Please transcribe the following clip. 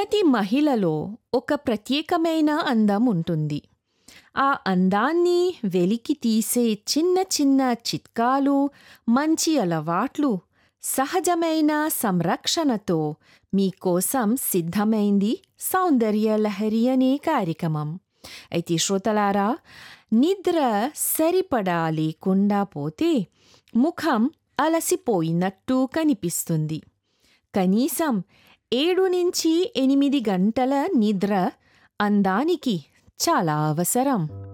ప్రతి మహిళలో ఒక ప్రత్యేకమైన అందం ఉంటుంది ఆ అందాన్ని వెలికి తీసే చిన్న చిన్న చిట్కాలు మంచి అలవాట్లు సహజమైన సంరక్షణతో మీకోసం సిద్ధమైంది సౌందర్య లహరి అనే కార్యక్రమం అయితే శ్రోతలారా నిద్ర సరిపడా లేకుండా పోతే ముఖం అలసిపోయినట్టు కనిపిస్తుంది కనీసం ఏడు నుంచి ఎనిమిది గంటల నిద్ర అందానికి చాలా అవసరం